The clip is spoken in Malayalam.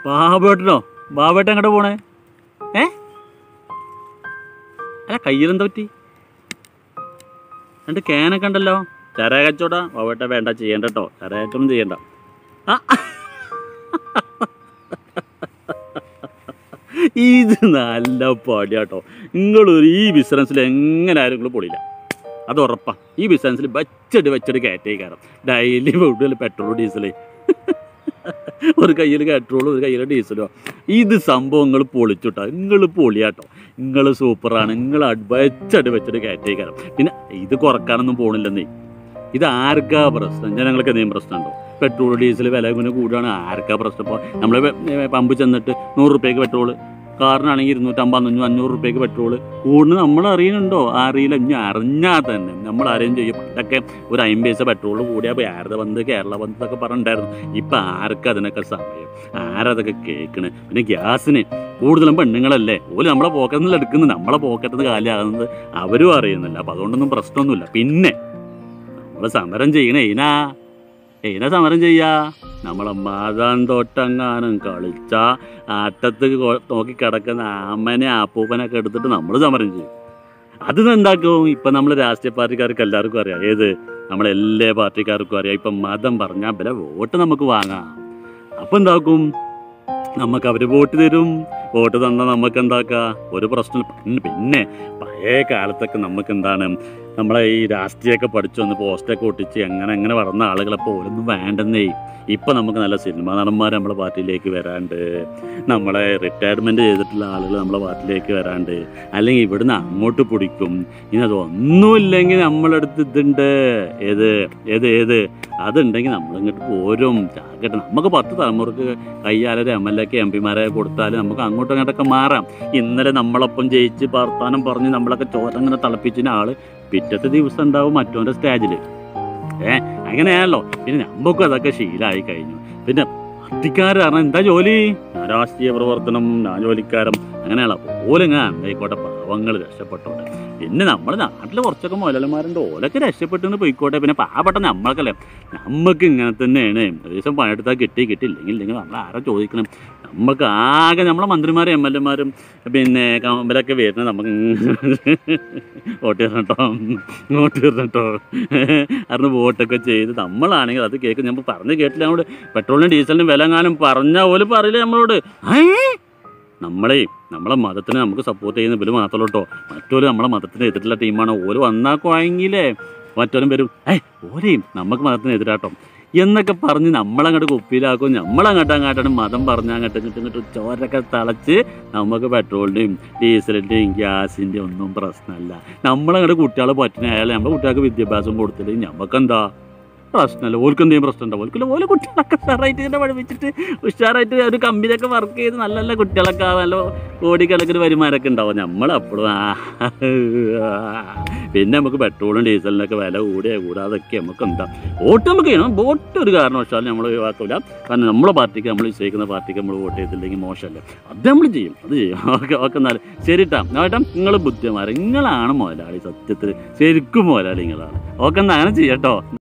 ബാബേട്ടനോ ബാബേട്ടൻ എങ്ങോട്ട് പോണേ ഏ അല്ല കയ്യിലെന്താ പറ്റി രണ്ട് ക്യാനൊക്കെ ഉണ്ടല്ലോ ചരയ കച്ചവട ബാബേട്ട വേണ്ട ചെയ്യണ്ട കേട്ടോ ചരയ കച്ചവടം ചെയ്യണ്ട ആ ഇത് നല്ല പടിയാട്ടോ നിങ്ങളൊരു ഈ ബിസിനസ്സിൽ എങ്ങനെ ആരും നിങ്ങൾ പൊളിയില്ല അത് ഉറപ്പാ ഈ ബിസിനസ്സിൽ വെച്ചടി വെച്ചടി കയറ്റേ കയറാം ഡെയിലി കൂടുതൽ പെട്രോൾ ഡീസൽ ഒരു കയ്യിൽ പെട്രോളും ഒരു കയ്യിൽ ഡീസലോ ഇത് സംഭവം നിങ്ങൾ പൊളിച്ചുട്ടോ നിങ്ങൾ പൊളിയാട്ടോ നിങ്ങൾ സൂപ്പറാണ് നിങ്ങൾ വെച്ചടി വെച്ചടി കയറ്റേ കയറാം പിന്നെ ഇത് കുറക്കാനൊന്നും പോണില്ലെന്നേ ഇത് ആർക്കാ പ്രശ്നം ജനങ്ങൾക്ക് എന്തെങ്കിലും പ്രശ്നമുണ്ടോ പെട്രോൾ ഡീസൽ വില ഇങ്ങനെ കൂടുകയാണ് ആർക്കാ പ്രശ്നം ഇപ്പോൾ നമ്മൾ പമ്പ് ചെന്നിട്ട് നൂറ് റുപ്യക്ക് പെട്രോൾ കാറിനാണെങ്കിൽ ഇരുന്നൂറ്റമ്പത് അഞ്ഞൂറ് അഞ്ഞൂറ് റുപ്യക്ക് പെട്രോൾ കൂടുന്നത് നമ്മൾ അറിയുന്നുണ്ടോ അറിയില്ല ഇനി അറിഞ്ഞാൽ തന്നെ നമ്മൾ ആരെയും ചെയ്യും പണ്ടൊക്കെ ഒരു അമ്പത് പൈസ പെട്രോൾ കൂടിയാൽ ഭാരത ബന്ദ് കേരള ബന്ദ് എന്നൊക്കെ പറഞ്ഞിട്ടുണ്ടായിരുന്നു ഇപ്പം ആർക്കും അതിനൊക്കെ സമയം ആരതൊക്കെ കേൾക്കണ് പിന്നെ ഗ്യാസിന് കൂടുതലും പെണ്ണുങ്ങളല്ലേ ഓല് നമ്മളെ പോക്കറ്റിൽ നിന്ന് എടുക്കുന്നത് നമ്മളെ പോക്കറ്റിൽ നിന്ന് കാലിയാകുന്നത് അവരും അറിയുന്നില്ല അപ്പം അതുകൊണ്ടൊന്നും പ്രശ്നമൊന്നുമില്ല പിന്നെ നമ്മൾ സമരം ചെയ്യണേ ഏനാ ഏനാ സമരം ചെയ്യാ നമ്മളെ മാതാൻ തൊട്ടങ്ങാനും കളിച്ച ആട്ടത്ത് കൊ- നോക്കി കിടക്കുന്ന ആമ്മനെ അപ്പൂപ്പനൊക്കെ എടുത്തിട്ട് നമ്മൾ സമരം ചെയ്യും അത് എന്താക്കും ഇപ്പം നമ്മൾ രാഷ്ട്രീയ പാർട്ടിക്കാർക്ക് എല്ലാവർക്കും അറിയാം ഏത് നമ്മളെല്ലാ പാർട്ടിക്കാർക്കും അറിയാം ഇപ്പം മതം പറഞ്ഞാൽ വില വോട്ട് നമുക്ക് വാങ്ങാം അപ്പം എന്താക്കും നമുക്ക് അവർ വോട്ട് തരും വോട്ട് തന്നാൽ നമുക്ക് എന്താക്കാം ഒരു പ്രശ്നം പിന്നെ പിന്നെ പഴയ കാലത്തൊക്കെ നമുക്ക് എന്താണ് നമ്മളെ ഈ രാഷ്ട്രീയമൊക്കെ പഠിച്ചു വന്ന് പോസ്റ്റൊക്കെ ഒട്ടിച്ച് അങ്ങനെ അങ്ങനെ വളർന്ന ആളുകളെ പോലൊന്നും വേണ്ടെന്നേ ഇപ്പം നമുക്ക് നല്ല സിനിമാ നടന്മാർ നമ്മളെ പാർട്ടിയിലേക്ക് വരാണ്ട് നമ്മളെ റിട്ടയർമെൻറ്റ് ചെയ്തിട്ടുള്ള ആളുകൾ നമ്മളെ പാർട്ടിയിലേക്ക് വരാണ്ട് അല്ലെങ്കിൽ ഇവിടുന്ന് അങ്ങോട്ട് പിടിക്കും ഇനി അതൊന്നുമില്ലെങ്കിൽ നമ്മളടുത്ത് ഇതുണ്ട് ഏത് ഏത് ഏത് അതുണ്ടെങ്കിൽ നമ്മളിങ്ങോട്ട് പോരും ചാക്കട്ടെ നമുക്ക് പത്ത് തലമുറക്ക് കയ്യാലൊരു എം എൽ എക്ക് എം പിമാരെ കൊടുത്താൽ നമുക്ക് അങ്ങോട്ടും ഇങ്ങോട്ടൊക്കെ മാറാം ഇന്നലെ നമ്മളൊപ്പം ജയിച്ച് വർത്താനം പറഞ്ഞ് നമ്മളൊക്കെ ചോരങ്ങനെ തിളപ്പിച്ചിന് ആള് പിറ്റത്തെ ദിവസം ഉണ്ടാവും മറ്റോൻ്റെ സ്റ്റേജിൽ ഏ അങ്ങനെയാണല്ലോ പിന്നെ നമുക്കും അതൊക്കെ ശീലമായി കഴിഞ്ഞു പിന്നെ പാർട്ടിക്കാർ കാരണം എന്താ ജോലി ഞാൻ രാഷ്ട്രീയ പ്രവർത്തനം ഞാൻ ജോലിക്കാരൻ അങ്ങനെയുള്ള ഓലിങ്ങ ആയിക്കോട്ടെ പാവങ്ങൾ രക്ഷപ്പെട്ടോട്ടെ പിന്നെ നമ്മുടെ നാട്ടിൽ കുറച്ചൊക്കെ മുതലന്മാരുണ്ട് ഓലൊക്കെ രക്ഷപ്പെട്ടെന്ന് പോയിക്കോട്ടെ പിന്നെ പാവപ്പെട്ട നമ്മൾക്കല്ലേ നമുക്ക് ഇങ്ങനെ തന്നെയാണ് ഒരു ദിവസം പണിയെടുത്താൽ കിട്ടി കിട്ടിയില്ലെങ്കിൽ ഇല്ലെങ്കിൽ നമ്മൾ ആരാ ചോദിക്കണം നമുക്ക് ആകെ നമ്മളെ മന്ത്രിമാരും എം എൽ എമാരും പിന്നെ കമ്പലൊക്കെ വരുന്നത് നമുക്ക് വോട്ട് തരണം കേട്ടോ വോട്ട് തരണം കേട്ടോ കാരണം വോട്ടൊക്കെ ചെയ്ത് നമ്മളാണെങ്കിൽ അത് കേൾക്കും നമ്മൾ പറഞ്ഞ് കേട്ടില്ല നമ്മളോട് പെട്രോളിനും ഡീസലിനും വില എങ്ങാനും പറഞ്ഞാൽ പോലും പറയില്ല നമ്മളോട് ഏ നമ്മളെ നമ്മളെ മതത്തിന് നമുക്ക് സപ്പോർട്ട് ചെയ്യുന്ന ഇവര് മാത്രമല്ല കേട്ടോ മറ്റൊരു നമ്മളെ മതത്തിന് എതിരുള്ള ടീമാണ് ഓര് വന്നാക്കുവായെങ്കിലേ മറ്റവരും വരും ഏയ് ഓരെയും നമുക്ക് മതത്തിന് എതിരാട്ടോ എന്നൊക്കെ പറഞ്ഞ് നമ്മളങ്ങോട്ട് കുപ്പിയിലാക്കും നമ്മളങ്ങോട്ട് അങ്ങോട്ടാണ് മതം പറഞ്ഞ് അങ്ങോട്ട് ഇങ്ങോട്ട് ഇങ്ങോട്ട് ചോരൊക്കെ തളച്ച് നമുക്ക് പെട്രോളിൻ്റെയും ഡീസലിൻ്റെയും ഗ്യാസിൻ്റെയും ഒന്നും പ്രശ്നമല്ല നമ്മളങ്ങോട്ട് കുട്ടികളെ പറ്റുന്ന അയാൾ നമ്മുടെ കുട്ടികൾക്ക് വിദ്യാഭ്യാസം കൊടുത്തിട്ട് നമുക്കെന്താ പ്രശ്നമല്ല ഓർക്ക് എന്തെങ്കിലും പ്രശ്നം ഉണ്ടാവും ഓർക്കില്ല ഓരോ കുട്ടികളൊക്കെ ഉഷാറായിട്ട് ഇങ്ങനെ പഠിപ്പിച്ചിട്ട് ഉഷാറായിട്ട് ഒരു കമ്പനിയൊക്കെ വർക്ക് ചെയ്ത് നല്ല നല്ല കുട്ടികളൊക്കെ നല്ല കോടിക്കണക്കിന് വരുമാനമൊക്കെ ഉണ്ടാവും നമ്മളപ്പോഴും ആ പിന്നെ നമുക്ക് പെട്രോളും ഡീസലിനൊക്കെ വില കൂടിയ കൂടാതൊക്കെ നമുക്ക് എന്താ വോട്ട് നമുക്ക് ചെയ്യണം വോട്ട് ഒരു കാരണവശാലും നമ്മൾ ഒഴിവാക്കില്ല കാരണം നമ്മളെ പാർട്ടിക്ക് നമ്മൾ വിശ്വസിക്കുന്ന പാർട്ടിക്ക് നമ്മൾ വോട്ട് ചെയ്തില്ലെങ്കിൽ മോശമല്ലേ അത് നമ്മൾ ചെയ്യും അത് ചെയ്യും ഓക്കെ ഓക്കെ എന്നാൽ ശരിട്ടാ ഏട്ടാ നിങ്ങൾ ബുദ്ധിമാരെ നിങ്ങളാണ് മുതലാളി സത്യത്തിൽ ശരിക്കും മുതലാളി നിങ്ങളാണ് ഓക്കെ എന്നാൽ അങ്ങനെ ചെയ്യട്ടോ